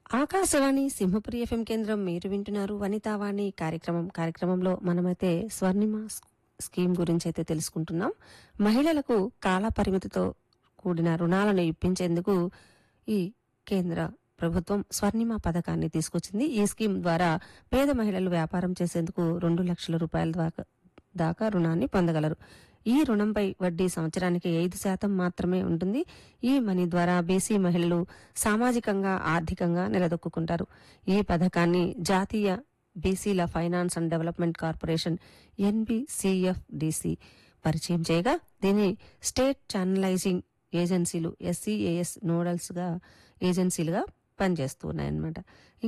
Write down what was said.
Akashvani Simhapuri FM కేంద్రం మీరు వింటున్నారు వనితావాణి కార్యక్రమం కార్యక్రమంలో మనమైతే స్వర్ణిమ స్- స్కీమ్ గురించి అయితే తెలుసుకుంటున్నాం మహిళలకు కాల పరిమితితో కూడిన రుణాలను ఇప్పించేందుకు ఈ కేంద్ర ప్రభుత్వం స్వర్ణిమ పథకాన్ని తీసుకొచ్చింది ఈ స్కీమ్ ద్వారా పేద మహిళలు వ్యాపారం చేసేందుకు రెండు లక్షల రూపాయల దాకా దాకా రుణాన్ని పొందగలరు ఈ రుణంపై వడ్డీ సంవత్సరానికి ఐదు శాతం మాత్రమే ఉంటుంది ఈ మనీ ద్వారా బీసీ మహిళలు సామాజికంగా ఆర్థికంగా నిలదొక్కుంటారు ఈ పథకాన్ని జాతీయ బీసీల finance and development corporation NBCFDC పరిచయం చేయగా దీన్ని స్టేట్ ఛానలైజింగ్ ఏజెన్సీలు ఎస్సీఏఎస్ నోడల్స్ గా ఏజెన్సీలుగా పనిచేస్తున్నాయన్నమాట